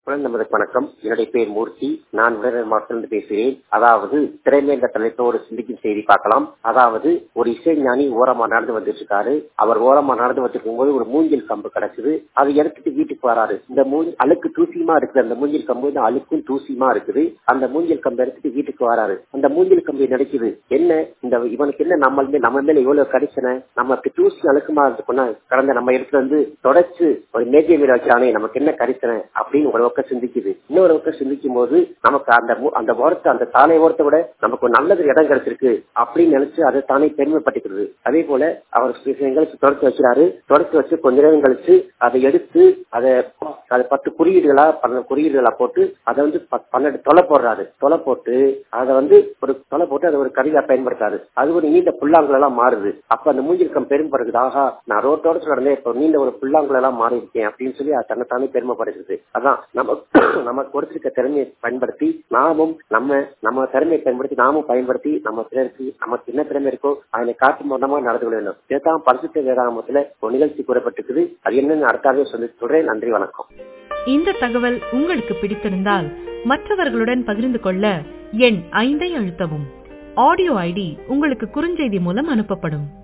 குழந்தை நமதுக்கு வணக்கம் என்னுடைய பேர் மூர்த்தி நான் விருதுநகர் மாவட்டத்திலிருந்து பேசுகிறேன் அதாவது திறமை என்ற தலைப்போடு சிந்திக்கும் செய்தி பார்க்கலாம் அதாவது ஒரு இசைஞானி ஓரமா நடந்து வந்துட்டு இருக்காரு அவர் ஓரமா நடந்து வந்துருக்கும் போது ஒரு மூங்கில் கம்பு கிடக்குது அதை எடுத்துட்டு வீட்டுக்கு வராரு இந்த மூஞ்சி அழுக்கு தூசியமா இருக்குது அந்த மூங்கில் கம்பு வந்து அழுக்கும் தூசியமா இருக்குது அந்த மூங்கில் கம்பு எடுத்துட்டு வீட்டுக்கு வராரு அந்த மூங்கில் கம்பு நினைக்குது என்ன இந்த இவனுக்கு என்ன நம்ம மேல நம்ம மேல இவ்வளவு கடிச்சன நமக்கு தூசி அழுக்குமா இருக்குன்னா கடந்த நம்ம இடத்துல இருந்து தொடச்சு ஒரு மேஜை மீது வச்சானே நமக்கு என்ன கரிசனை அப்படின்னு ஒரு பக்கம் சிந்திக்குது இன்னொரு பக்கம் சிந்திக்கும் போது நமக்கு அந்த மு- அந்த ஓரத்தை அந்த சாலை ஓரத்தை விட நமக்கு ஒரு நல்லது இடம் கிடைச்சிருக்கு அப்படின்னு நினைச்சு அதை தானே பெருமைப்பட்டுக்கிறது அதே போல அவர் சில எங்களுக்கு தொடர்ச்சி வச்சுறாரு தொடர்ச்சி வச்சு கொஞ்ச நேரம் கழிச்சு அதை எடுத்து அதை அதை பத்து குறியீடுகளா பன்னெண்டு குறியீடுகளா போட்டு அதை வந்து ப- பன்னெண்டு தொலை போடுறாரு தொலை போட்டு அதை வந்து ஒரு தொலை போட்டு அதை ஒரு கருவியா பயன்படுத்தாரு அது ஒரு நீண்ட புல்லாங்குழல் எல்லாம் மாறுது அப்ப அந்த மூஞ்சிருக்கம் பெரும்படுகிறது ஆகா நான் ரோட்டோட நடந்தே இப்போ நீண்ட ஒரு புல்லாங்குழல் எல்லாம் மாறி இருக்கேன் அப்படின்னு சொல்லி அது தன்னைத்தானே பெருமைப்படுகிறது அதான் நம்ம நமக்கு கொடுத்திருக்க திறமையை பயன்படுத்தி நாமும் நம்ம நம்ம திறமையை பயன்படுத்தி நாமும் பயன்படுத்தி நம்ம பிறருக்கு நமக்கு என்ன திறமை இருக்கோ அதனை காட்டும் மூலமா நடந்து கொள்ள வேண்டும் இதுதான் பரிசுத்த வேதாகமத்துல ஒரு நிகழ்ச்சி கூறப்பட்டிருக்குது அது என்னன்னு அடுத்தாவே சொல்லி சொல்றேன் நன்றி வணக்கம் இந்த தகவல் உங்களுக்கு பிடித்திருந்தால் மற்றவர்களுடன் பகிர்ந்து கொள்ள எண் ஐந்தை அழுத்தவும் ஆடியோ ஐடி உங்களுக்கு குறுஞ்செய்தி மூலம் அனுப்பப்படும்